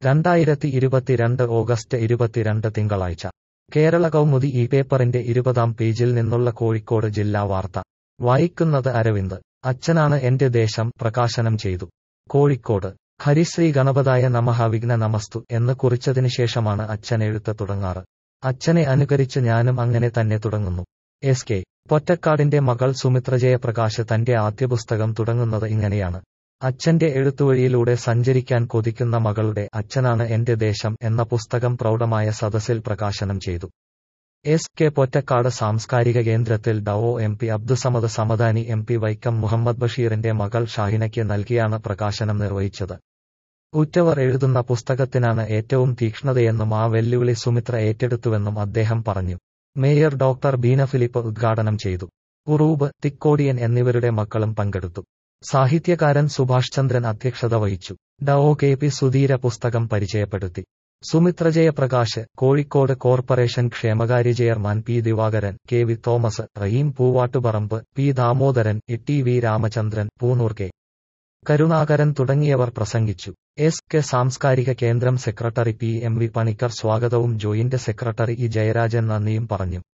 രണ്ടായിരത്തി ഇരുപത്തിരണ്ട് ഓഗസ്റ്റ് ഇരുപത്തിരണ്ട് തിങ്കളാഴ്ച കേരള കൗമുദി ഈ പേപ്പറിന്റെ ഇരുപതാം പേജിൽ നിന്നുള്ള കോഴിക്കോട് ജില്ലാ വാർത്ത വായിക്കുന്നത് അരവിന്ദ് അച്ഛനാണ് എന്റെ ദേശം പ്രകാശനം ചെയ്തു കോഴിക്കോട് ഹരിശ്രീ ഗണപതായ നമഃ വിഘ്ന നമസ്തു എന്ന് കുറിച്ചതിനു ശേഷമാണ് അച്ഛൻ എഴുത്ത് തുടങ്ങാറ് അച്ഛനെ അനുകരിച്ച് ഞാനും അങ്ങനെ തന്നെ തുടങ്ങുന്നു എസ് കെ പൊറ്റക്കാടിന്റെ മകൾ സുമിത്ര ജയപ്രകാശ് തന്റെ ആദ്യ പുസ്തകം തുടങ്ങുന്നത് ഇങ്ങനെയാണ് അച്ഛന്റെ എഴുത്തുവഴിയിലൂടെ സഞ്ചരിക്കാൻ കൊതിക്കുന്ന മകളുടെ അച്ഛനാണ് എന്റെ ദേശം എന്ന പുസ്തകം പ്രൗഢമായ സദസ്സിൽ പ്രകാശനം ചെയ്തു എസ് കെ പൊറ്റക്കാട് സാംസ്കാരിക കേന്ദ്രത്തിൽ ഡവോ M P Abdussamad Samadani M P Vaikom Muhammad ബഷീറിന്റെ മകൾ ഷാഹിനയ്ക്ക് നൽകിയാണ് പ്രകാശനം നിർവഹിച്ചത് ഉറ്റവർ എഴുതുന്ന പുസ്തകത്തിനാണ് ഏറ്റവും തീക്ഷ്ണതയെന്നും ആ വെല്ലുവിളി സുമിത്ര ഏറ്റെടുത്തുവെന്നും അദ്ദേഹം പറഞ്ഞു മേയർ ഡോക്ടർ ബീന ഫിലിപ്പ് ഉദ്ഘാടനം ചെയ്തു ഉറൂബ് തിക്കോടിയൻ എന്നിവരുടെ മക്കളും പങ്കെടുത്തു സാഹിത്യകാരൻ സുഭാഷ് ചന്ദ്രൻ അധ്യക്ഷത വഹിച്ചു ഡോ കെ പി സുധീര പുസ്തകം പരിചയപ്പെടുത്തി സുമിത്ര ജയപ്രകാശ് കോഴിക്കോട് കോർപ്പറേഷൻ ക്ഷേമകാര്യ chairman P Divakaran K V Thomas Rahim Poovattuparamba P Damodaran E V Ramachandran Poonoor K Karunakaran തുടങ്ങിയവർ പ്രസംഗിച്ചു എസ് കെ സാംസ്കാരിക കേന്ദ്രം secretary P M V Panicker സ്വാഗതവും ജോയിന്റ് സെക്രട്ടറി ഇ ജയരാജൻ നന്ദിയും പറഞ്ഞു